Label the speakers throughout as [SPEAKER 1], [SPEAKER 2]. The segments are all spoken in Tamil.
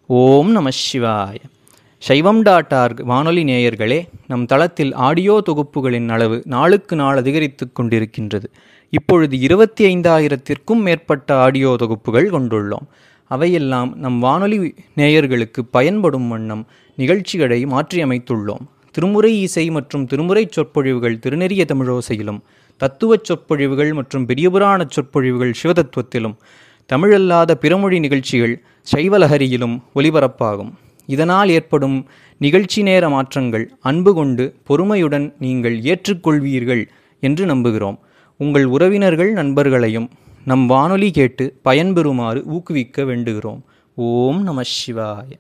[SPEAKER 1] ஓம் நம சிவாய சைவம் டாட் ஆர்க் வானொலி நேயர்களே நம் தளத்தில் ஆடியோ தொகுப்புகளின் அளவு நாளுக்கு நாள் அதிகரித்து கொண்டிருக்கின்றது இப்பொழுது இருபத்தி ஐந்தாயிரத்திற்கும் மேற்பட்ட ஆடியோ தொகுப்புகள் கொண்டுள்ளோம் அவையெல்லாம் நம் வானொலி நேயர்களுக்கு பயன்படும் வண்ணம் நிகழ்ச்சிகளை மாற்றியமைத்துள்ளோம் திருமுறை இசை மற்றும் திருமுறை சொற்பொழிவுகள் திருநெறிய தமிழோசையிலும் தத்துவச் சொற்பொழிவுகள் மற்றும் பெரியபுராண சொற்பொழிவுகள் சிவதத்துவத்திலும் தமிழல்லாத பிறமொழி நிகழ்ச்சிகள் சைவலஹரியிலும் ஒலிபரப்பாகும் இதனால் ஏற்படும் நிகழ்ச்சி நேர மாற்றங்கள் அன்பு கொண்டு பொறுமையுடன் நீங்கள் ஏற்றுக்கொள்வீர்கள் என்று நம்புகிறோம் உங்கள் உறவினர்கள் நண்பர்களையும் நம் வானொலி கேட்டு பயன்பெறுமாறு ஊக்குவிக்க வேண்டுகிறோம் ஓம் நம சிவாய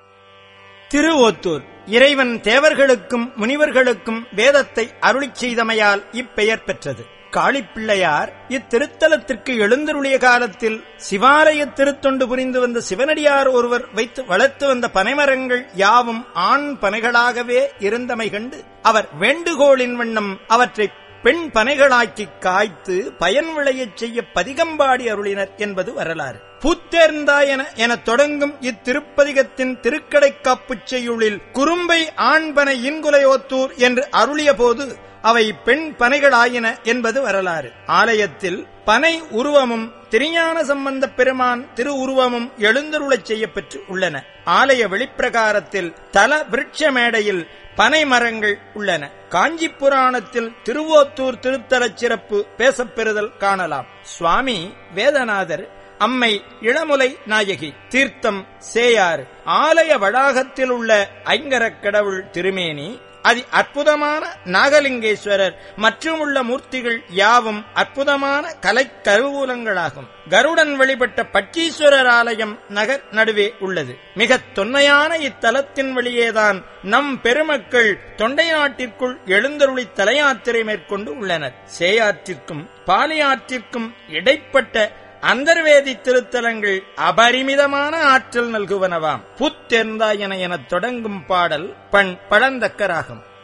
[SPEAKER 2] திருவொத்தூர் இறைவன் தேவர்களுக்கும் முனிவர்களுக்கும் வேதத்தை அருளிச் செய்தமையால் இப்பெயர் பெற்றது காளிப்பிள்ளையார் இத்திருத்தலத்திற்கு எழுந்தருளிய காலத்தில் சிவாலய திருத்தொண்டு புரிந்து வந்த சிவனடியார் ஒருவர் வைத்து வளர்த்து வந்த பனைமரங்கள் யாவும் ஆண் பனைகளாகவே இருந்தமை கண்டு அவர் வேண்டுகோளின் வண்ணம் அவற்றை பெண் பனைகளாக்கி காய்த்து பயன் விளையச் செய்ய பதிகம்பாடி அருளினர் என்பது வரலாறு பூத்தேர்ந்தாய் என என தொடங்கும் இத்திருப்பதிகத்தின் திருக்கடைக்காப்புச் செய்யுளில் குறும்பை ஆண்பனை இன்குலையோத்தூர் என்று அருளிய போது அவை பெண் பனைகளாயின என்பது வரலாறு ஆலயத்தில் பனை உருவமும் திருஞான சம்பந்த பெருமான் திரு உருவமும் எழுந்தருளச் செய்யப்பெற்று உள்ளன ஆலய வெளிப்பிரகாரத்தில் தல விருட்ச மேடையில் பனை மரங்கள் உள்ளன காஞ்சி புராணத்தில் திருவோத்தூர் திருத்தலச் சிறப்பு பேசப்பெறுதல் காணலாம் சுவாமி வேதநாதர் அம்மை இளமுலை நாயகி தீர்த்தம் சேயாறு ஆலய வளாகத்தில் உள்ள ஐங்கரக் கடவுள் திருமேனி அதி அற்புதமான நாகலிங்கேஸ்வரர் மற்றும் உள்ள மூர்த்திகள் யாவும் அற்புதமான கலைக் கருவூலங்களாகும் கருடன் வழிபட்ட பட்டீஸ்வரர் ஆலயம் நகர் நடுவே உள்ளது மிக தொன்மையான இத்தலத்தின் வழியேதான் நம் பெருமக்கள் தொண்டை நாட்டிற்குள் எழுந்தருளி தலையாத்திரை மேற்கொண்டு உள்ளனர் சேயாற்றிற்கும் பாலியாற்றிற்கும் இடைப்பட்ட அந்தர்வேதி திருத்தலங்கள் அபரிமிதமான ஆற்றல் நல்குவனவாம் புத்தெர்ந்தாயன எனத் தொடங்கும் பாடல் பண் பழந்தக்கராகும்